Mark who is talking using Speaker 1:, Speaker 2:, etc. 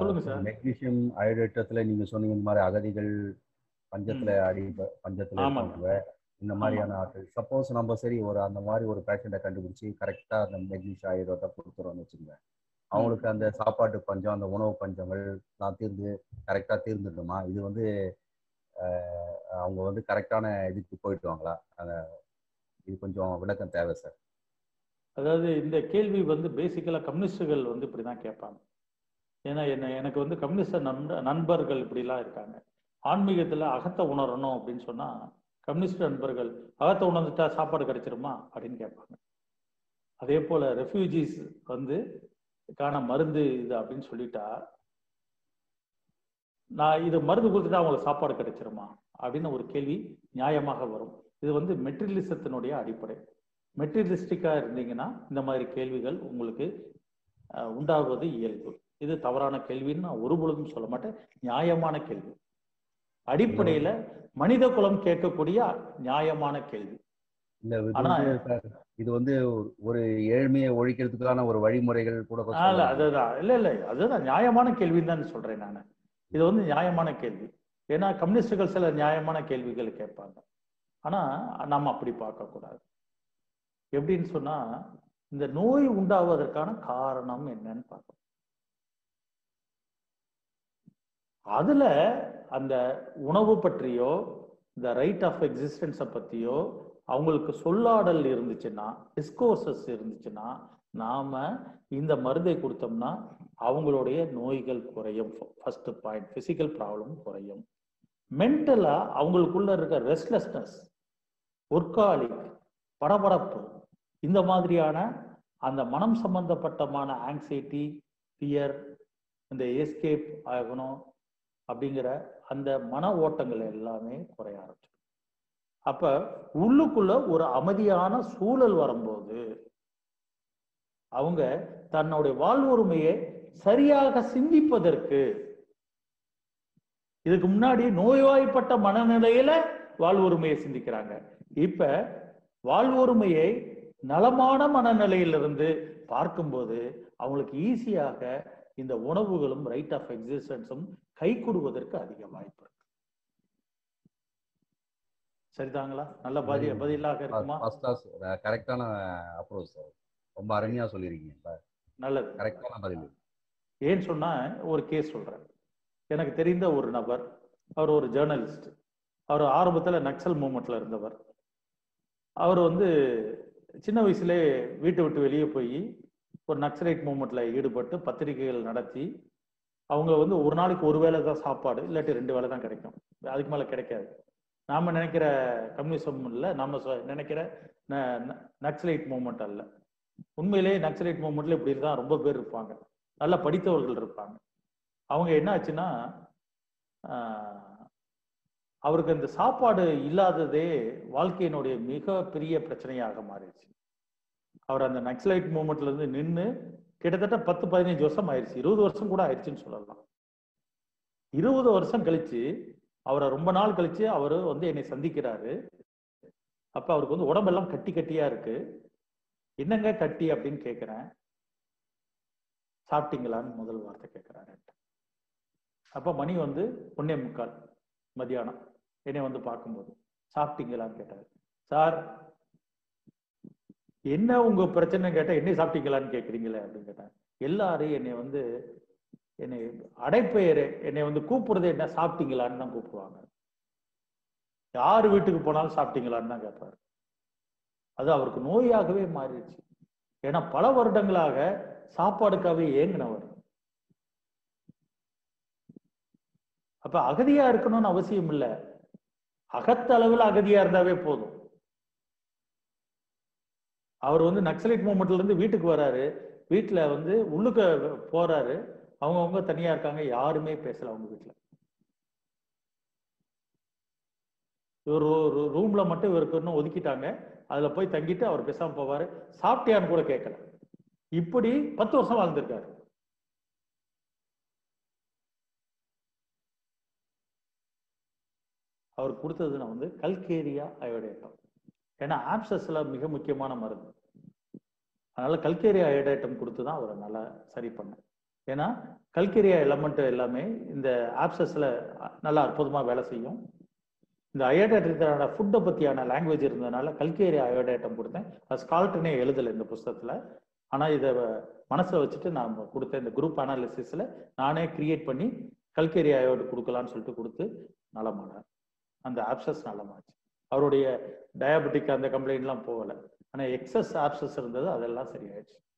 Speaker 1: சொல்லுங்க sir
Speaker 2: magnesium அயோடேட்டத்துல நீங்க சொன்னீங்க இந்த மாதிரி அகதிகள் பஞ்சத்துல
Speaker 1: ம்.
Speaker 2: அடி பஞ்சத்துல
Speaker 1: ஆமாங்க.
Speaker 2: இருக்கவங்க இந்த மாதிரியான ஆட்கள் சப்போஸ் நம்ம சரி ஒரு அந்த மாதிரி ஒரு பேஷண்ட்டை கண்டுபிடிச்சி கரெக்டா அந்த மெக்னீஷியம் அயோடேட்டை கொடுத்துறோம்னு வச்சுக்கோங்க அவங்களுக்கு அந்த சாப்பாட்டு பஞ்சம் அந்த உணவு பஞ்சங்கள் நான் தீர்ந்து கரெக்டா தீர்ந்துடுமா இது வந்து அஹ், அவங்க வந்து கரெக்டான இதுக்கு போயிடுவாங்களா அந்த இது கொஞ்சம் விளக்கம் தேவை சார்
Speaker 1: அதாவது இந்த கேள்வி வந்து பேசிக்கலாக கம்யூனிஸ்டுகள் வந்து இப்படி தான் கேட்பாங்க ஏன்னா என்ன எனக்கு வந்து கம்யூனிஸ்ட நண்ப நண்பர்கள் இப்படிலாம் இருக்காங்க ஆன்மீகத்தில் அகத்தை உணரணும் அப்படின்னு சொன்னால் கம்யூனிஸ்ட் நண்பர்கள் அகத்தை உணர்ந்துட்டா சாப்பாடு கிடைச்சிருமா அப்படின்னு கேட்பாங்க அதே போல் ரெஃப்யூஜிஸ் வந்து காண மருந்து இது அப்படின்னு சொல்லிட்டா நான் இது மருந்து கொடுத்துட்டா அவங்களுக்கு சாப்பாடு கிடைச்சிருமா அப்படின்னு ஒரு கேள்வி நியாயமாக வரும் இது வந்து மெட்டீரியலிசத்தினுடைய அடிப்படை மெட்டீரியலிஸ்டிக்காக இருந்தீங்கன்னா இந்த மாதிரி கேள்விகள் உங்களுக்கு அஹ், உண்டாகுவது இயல்பு இது தவறான கேள்வின்னு நான் ஒரு பொழுதும் சொல்ல மாட்டேன் நியாயமான கேள்வி அடிப்படையில மனித குலம் கேட்கக்கூடிய நியாயமான கேள்வி
Speaker 2: இல்ல இது
Speaker 1: ஆனா-
Speaker 2: வந்து சார் இது வந்து ஒரு- ஒரு ஏழ்மையை ஒழிக்கிறதுக்கான ஒரு வழிமுறைகள் கூட
Speaker 1: ஆ, இல்ல
Speaker 2: சொல்லலாம்.
Speaker 1: அதுதான் இல்ல இல்ல அதுதான் நியாயமான கேள்வின்னு தான் சொல்றேன் நான் இது வந்து நியாயமான கேள்வி ஏன்னா கம்யூனிஸ்டுகள் சில நியாயமான கேள்விகள் கேட்பாங்க ஆனா நம்ம அப்படி பார்க்க கூடாது எப்படின்னு சொன்னா இந்த நோய் உண்டாவதற்கான காரணம் என்னன்னு பார்க்கணும் அதுல அந்த உணவு பற்றியோ இந்த ரைட் ஆஃப் எக்ஸிஸ்டன்ஸை பத்தியோ அவங்களுக்கு சொல்லாடல் இருந்துச்சுன்னா டிஸ்கோர்சஸ் இருந்துச்சுன்னா நாம இந்த மருந்தை கொடுத்தோம்னா அவங்களுடைய நோய்கள் குறையும் ஃபர்ஸ்ட் பாயிண்ட் பிசிக்கல் ப்ராப்ளம் குறையும் மென்டலா அவங்களுக்குள்ள இருக்க ரெஸ்ட்லெஸ்னஸ் ஒர்க்காலிக் படபடப்பு இந்த மாதிரியான அந்த மனம் சம்பந்தப்பட்டமான ஆங்ஸைட்டி ஃபியர் இந்த எஸ்கேப் ஆகணும் அப்படிங்கிற அந்த மன ஓட்டங்கள் எல்லாமே குறைய ஆரம்பிச்சிடும் அப்ப உள்ளுக்குள்ள ஒரு அமைதியான சூழல் வரும்போது அவங்க தன்னுடைய வாழ்வுரிமையை சரியாக சிந்திப்பதற்கு இதுக்கு முன்னாடி நோய்வாய்ப்பட்ட மனநிலையில வாழ்வுரிமையை சிந்திக்கிறாங்க இப்ப வாழ்வுரிமையை நலமான மனநிலையிலிருந்து பார்க்கும்போது அவங்களுக்கு ஈஸியாக இந்த உணவுகளும் ரைட் ஆஃப் எக்ஸிஸ்டன்ஸும் கை கொடுவதற்கு அதிக வாய்ப்பு இருக்கு சரிதாங்களா நல்ல பதில் பதிலாக இருக்குமா
Speaker 2: ஃபர்ஸ்ட் கிளாஸ் கரெக்டான அப்ரோச் சார் ரொம்ப அருமையா சொல்லியிருக்கீங்க சார்
Speaker 1: நல்லது
Speaker 2: கரெக்டான பதில்
Speaker 1: ஏன்னு சொன்னா ஒரு கேஸ் சொல்றேன் எனக்கு தெரிந்த ஒரு நபர் அவர் ஒரு ஜேர்னலிஸ்ட் அவர் ஆரம்பத்துல நக்சல் மூமெண்ட்ல இருந்தவர் அவர் வந்து சின்ன வயசுலே வீட்டை விட்டு வெளியே போய் ஒரு நக்சலைட் மூமெண்ட்ல ஈடுபட்டு பத்திரிகைகள் நடத்தி அவங்க வந்து ஒரு நாளைக்கு ஒரு வேளை தான் சாப்பாடு இல்லாட்டி ரெண்டு வேளை தான் கிடைக்கும் அதுக்கு மேல கிடைக்காது நாம நினைக்கிற கம்யூனிசம் இல்ல நாம சொ- நினைக்கிற ந- ந- நக்சலைட் மூமெண்ட் அல்ல உண்மையிலேயே நக்சலைட் மூமெண்ட்ல இப்படி தான் ரொம்ப பேர் இருப்பாங்க நல்லா படித்தவர்கள் இருப்பாங்க அவங்க என்ன ஆச்சுன்னா ஆஹ், அவருக்கு அந்த சாப்பாடு இல்லாததே வாழ்க்கையினுடைய மிக பெரிய பிரச்சனையாக மாறிடுச்சு அவர் அந்த நக்சலைட் மூமெண்ட்ல இருந்து நின்று கிட்டத்தட்ட பத்து பதினஞ்சு வருஷம் ஆயிடுச்சு இருபது வருஷம் கூட ஆயிடுச்சுன்னு சொல்லலாம் இருபது வருஷம் கழிச்சு அவரை ரொம்ப நாள் கழிச்சு அவர் வந்து என்னை சந்திக்கிறாரு அப்ப அவருக்கு வந்து உடம்பெல்லாம் கட்டி கட்டியா இருக்கு என்னங்க கட்டி அப்படின்னு கேட்கிறேன் சாப்பிட்டீங்களான்னு முதல் வார்த்தை கேட்கிறாரு அப்ப மணி வந்து ஒன்னே முக்கால் மதியானம் என்னை வந்து பார்க்கும்போது சாப்பிட்டீங்களான்னு கேட்டாரு சார் என்ன உங்க பிரச்சனை கேட்டா என்ன சாப்பிட்டீங்களான்னு கேக்குறீங்களே அப்படின்னு கேட்டேன் எல்லாரும் என்னை வந்து என்னை அடைப்பெயர் என்னை வந்து கூப்பிடுறது என்ன சாப்பிட்டீங்களான்னு தான் கூப்பிடுவாங்க யார் வீட்டுக்கு போனாலும் சாப்பிட்டீங்களான்னு தான் கேட்பாரு அது அவருக்கு நோயாகவே மாறிடுச்சு ஏன்னா பல வருடங்களாக சாப்பாடுக்காகவே ஏங்கினவர் அப்ப அகதியா இருக்கணும்னு அவசியம் இல்ல அகத்தளவில் அகதியா இருந்தாவே போதும் அவர் வந்து நக்சலைட் மூமெண்ட்ல இருந்து வீட்டுக்கு வராரு வீட்டுல வந்து உள்ளுக்க போறாரு அவங்கவுங்க தனியா இருக்காங்க யாருமே பேசல அவங்க வீட்டுல இவர் ஒரு ரூம்ல மட்டும் இவருக்கு இன்னும் ஒதுக்கிட்டாங்க அதுல போய் தங்கிட்டு அவர் பேசாம போவாரு சாப்பிட்டியான்னு கூட கேட்கல இப்படி பத்து வருஷம் வாழ்ந்திருக்காரு அவர் கொடுத்தது நான் வந்து கல்கேரியா அயோடேட்டம் ஏன்னா ஆப்சஸ்ல மிக முக்கியமான மருந்து அதனால கல்கேரியா அயோடேட்டம் கொடுத்து தான் அவரை நல்லா சரி பண்ணேன் ஏன்னா கல்கேரியா எலமெண்ட் எல்லாமே இந்த ஆப்சஸ்ல நல்லா அற்புதமா வேலை செய்யும் இந்த அயோடேட்டோட ஃபுட்டை பத்தியான லாங்குவேஜ் இருந்ததுனால கல்கேரியா அயோடேட்டம் கொடுத்தேன் அது ஸ்கால்ட்னே எழுதலை இந்த புஸ்தகத்துல ஆனா இதை மனசுல வச்சுட்டு நான் கொடுத்த இந்த குரூப் அனாலிசிஸ்ல நானே கிரியேட் பண்ணி கல்கேரியா அயோடு கொடுக்கலான்னு சொல்லிட்டு கொடுத்து நலமானார் அந்த ஆப்சஸ் நலமாச்சு அவருடைய டயபெட்டிக் அந்த கம்ப்ளைண்ட்லாம் போகலை ஆனா எக்ஸஸ் ஆப்சஸ் இருந்தது அதெல்லாம் சரியாயிடுச்சு